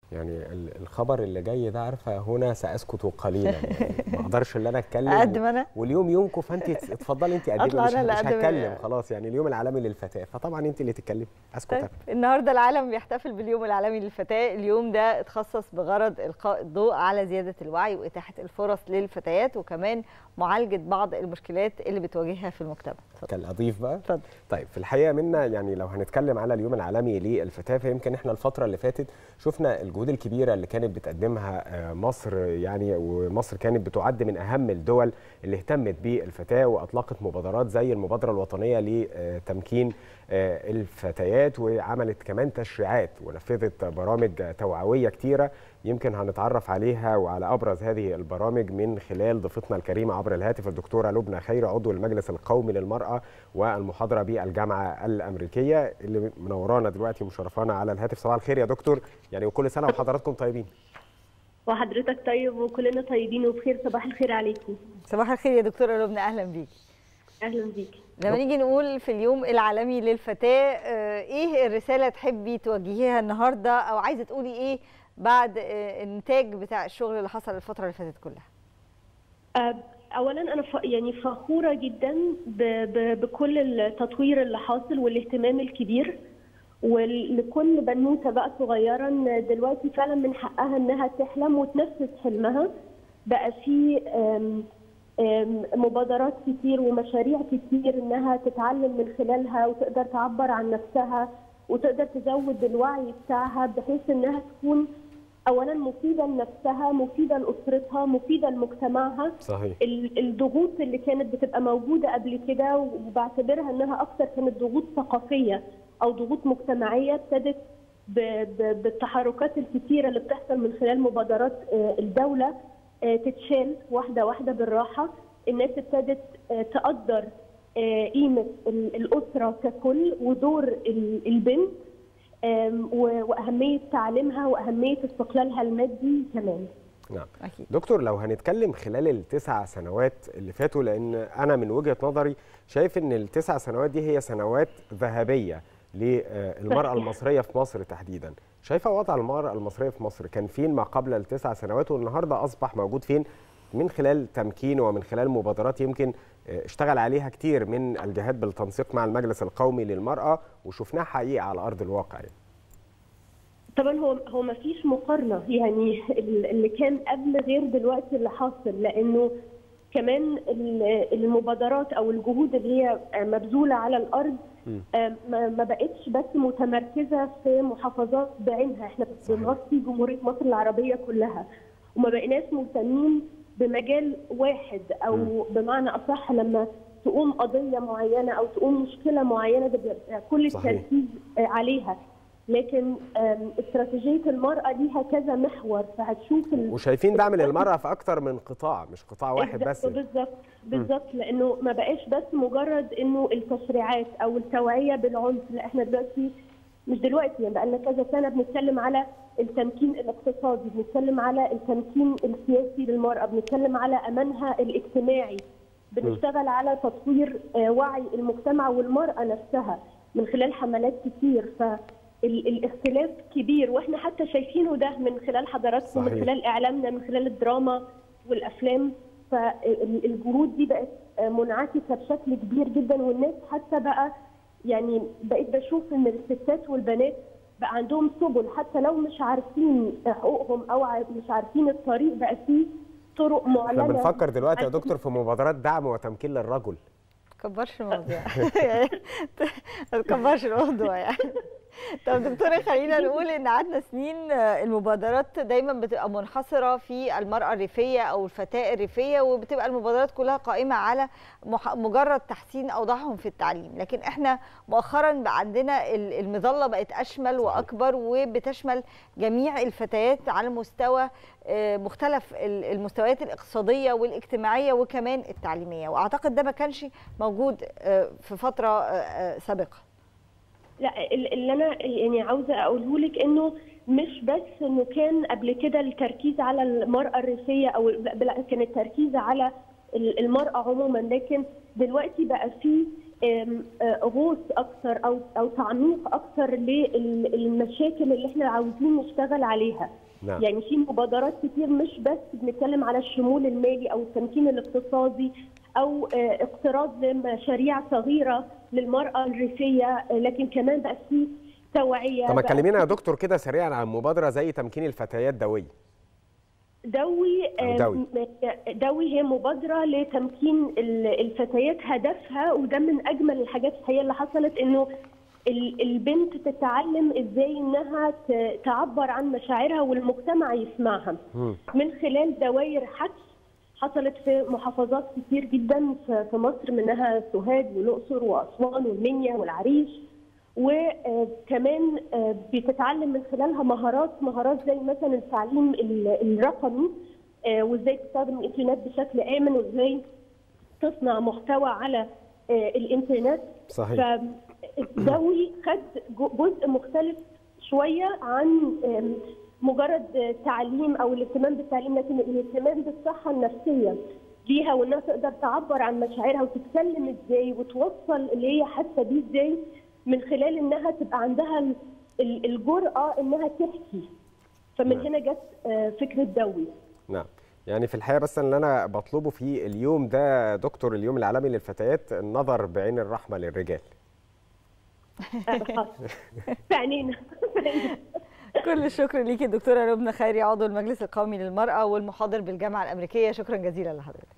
يعني ال- الخبر اللي جاي ده عارفه هنا ساسكت قليلا يعني ما اقدرش ان انا اتكلم أقدم أنا؟ واليوم يومكم فانت اتفضلي انت قدمي أطلع مش, أنا اللي مش أقدم هتكلم ال- خلاص يعني اليوم العالمي للفتاه فطبعا انت اللي تتكلمي اسكت طيب أنا. النهارده العالم بيحتفل باليوم العالمي للفتاه اليوم ده اتخصص بغرض القاء الضوء على زياده الوعي واتاحه الفرص للفتيات وكمان معالجه بعض المشكلات اللي بتواجهها في المجتمع اتفضل. كان اضيف بقى اتفضل طيب في الحقيقه منا يعني لو هنتكلم على اليوم العالمي للفتاه فيمكن احنا الفتره اللي فاتت شفنا الجهود الكبيره اللي كانت بتقدمها آه، مصر يعني ومصر كانت بتعد من اهم الدول اللي اهتمت بالفتاه واطلقت مبادرات زي المبادره الوطنيه لتمكين آه، الفتيات وعملت كمان تشريعات ونفذت برامج توعويه كتيره يمكن هنتعرف عليها وعلى ابرز هذه البرامج من خلال ضيفتنا الكريمه عبر الهاتف الدكتوره لبنى خير عضو المجلس القومي للمراه والمحاضره بالجامعه الامريكيه اللي منورانا دلوقتي ومشرفانا على الهاتف صباح الخير يا دكتور يعني وكل سنه وحضراتكم طيبين وحضرتك طيب وكلنا طيبين وبخير صباح الخير عليكم صباح الخير يا دكتوره لبنى اهلا بيكي اهلا بيكي لما نيجي نقول في اليوم العالمي للفتاه آه، ايه الرساله تحبي توجهيها النهارده او عايزه تقولي ايه بعد آه، النتاج بتاع الشغل اللي حصل الفتره اللي فاتت كلها آه، اولا انا ف... يعني فخوره جدا ب... ب... بكل التطوير اللي حاصل والاهتمام الكبير ولكل بنوته بقى صغيره إن دلوقتي فعلا من حقها انها تحلم وتنفذ حلمها بقى في آم، آم، مبادرات كتير ومشاريع كتير انها تتعلم من خلالها وتقدر تعبر عن نفسها وتقدر تزود الوعي بتاعها بحيث انها تكون اولا مفيده لنفسها مفيده لاسرتها مفيده لمجتمعها صحيح ال- الضغوط اللي كانت بتبقى موجوده قبل كده وبعتبرها انها اكثر كانت ضغوط ثقافيه او ضغوط مجتمعيه ابتدت ب- ب- بالتحركات الكثيره اللي بتحصل من خلال مبادرات آه، الدوله آه، تتشال واحده واحده بالراحه الناس ابتدت آه، تقدر آه، قيمه ال- الاسره ككل ودور ال- البنت آم، و- واهميه تعليمها واهميه استقلالها المادي كمان نعم اكيد دكتور لو هنتكلم خلال التسع سنوات اللي فاتوا لان انا من وجهه نظري شايف ان التسع سنوات دي هي سنوات ذهبيه للمراه صحيح. المصريه في مصر تحديدا شايفه وضع المراه المصريه في مصر كان فين ما قبل التسع سنوات والنهارده اصبح موجود فين من خلال تمكين ومن خلال مبادرات يمكن آه، اشتغل عليها كتير من الجهات بالتنسيق مع المجلس القومي للمراه وشفناها حقيقه على ارض الواقع يعني. طبعا هو هو ما فيش مقارنه يعني ال- اللي كان قبل غير دلوقتي اللي حاصل لانه كمان ال- المبادرات او الجهود اللي هي مبذوله على الارض مم. آه، ما ما بقتش بس متمركزه في محافظات بعينها احنا صحيح. بنغطي جمهوريه مصر العربيه كلها وما بقيناش مهتمين بمجال واحد او مم. بمعنى اصح لما تقوم قضيه معينه او تقوم مشكله معينه ده بيبقى كل صحيح. التركيز آه، عليها لكن آم، استراتيجيه المراه ليها كذا محور فهتشوف ال- وشايفين دعم للمراه في اكتر من قطاع مش قطاع واحد بس يعني. بالظبط بالظبط لانه ما بقاش بس مجرد انه التشريعات او التوعيه بالعنف لا احنا دلوقتي مش دلوقتي يعني بقى لنا كذا سنه بنتكلم على التمكين الاقتصادي بنتكلم على التمكين السياسي للمراه بنتكلم على امانها الاجتماعي بنشتغل على تطوير آه، وعي المجتمع والمراه نفسها من خلال حملات كتير فالاختلاف كبير واحنا حتى شايفينه ده من خلال حضراتكم من صحيح. خلال اعلامنا من خلال الدراما والافلام فالجهود دي بقت منعكسه بشكل كبير جدا والناس حتى بقى يعني بقيت بشوف ان الستات والبنات بقى عندهم سبل حتى لو مش عارفين حقوقهم او ع- مش عارفين الطريق بقى فيه طرق احنا معلنه بنفكر دلوقتي يا عشان- دكتور في مبادرات دعم وتمكين للرجل تكبرش الموضوع ما تكبرش الموضوع يعني طب دكتوره خلينا نقول ان قعدنا سنين آه، المبادرات دايما بتبقى منحصره في المراه الريفيه او الفتاه الريفيه وبتبقى المبادرات كلها قائمه على مح- مجرد تحسين اوضاعهم في التعليم لكن احنا مؤخرا بقى عندنا ال- المظله بقت اشمل واكبر وبتشمل جميع الفتيات على مستوى آه، مختلف ال- المستويات الاقتصاديه والاجتماعيه وكمان التعليميه واعتقد ده ما كانش موجود آه، في فتره آه، آه، سابقه لا ال- اللي انا يعني عاوزه اقوله لك انه مش بس انه كان قبل كده التركيز على المراه الريفيه او لا بلا- كان التركيز على ال- المراه عموما لكن دلوقتي بقى في آم، آه، غوص اكتر او او تعميق اكتر للمشاكل اللي احنا عاوزين نشتغل عليها نعم. يعني في مبادرات كتير مش بس بنتكلم على الشمول المالي او التمكين الاقتصادي او آه، اقتراض لمشاريع صغيره للمراه الريفيه آه، لكن كمان بقى في توعيه طب ما بقى تكلمينا يا دكتور كده سريعا عن مبادره زي تمكين الفتيات دويه دوي أو آه، دوي. م- دوي هي مبادرة لتمكين ال- الفتيات هدفها وده من أجمل الحاجات الحقيقة اللي حصلت إنه ال- البنت تتعلم إزاي إنها ت- تعبر عن مشاعرها والمجتمع يسمعها مم. من خلال دوائر حدس حصلت في محافظات كتير جدا في في مصر منها سوهاج والأقصر وأسوان والمنيا والعريش وكمان بتتعلم من خلالها مهارات مهارات زي مثلا التعليم ال- الرقمي آه، وازاي تستخدم الانترنت بشكل امن وازاي تصنع محتوى على آه، الانترنت صحيح فالدوي خد جو- جزء مختلف شويه عن آم، مجرد تعليم او الاهتمام بالتعليم لكن الاهتمام بالصحه النفسيه ليها وانها تقدر تعبر عن مشاعرها وتتكلم ازاي وتوصل اللي هي حاسه بيه ازاي من خلال انها تبقى عندها ال- ال- الجرأه انها تحكي فمن نعم. هنا جت آه، فكره دوي نعم يعني في الحقيقه بس اللي انا بطلبه في اليوم ده دكتور اليوم العالمي للفتيات النظر بعين الرحمه للرجال آه، خلاص. في عينينا كل الشكر ليكي دكتوره لبنى خيري عضو المجلس القومي للمراه والمحاضر بالجامعه الامريكيه شكرا جزيلا لحضرتك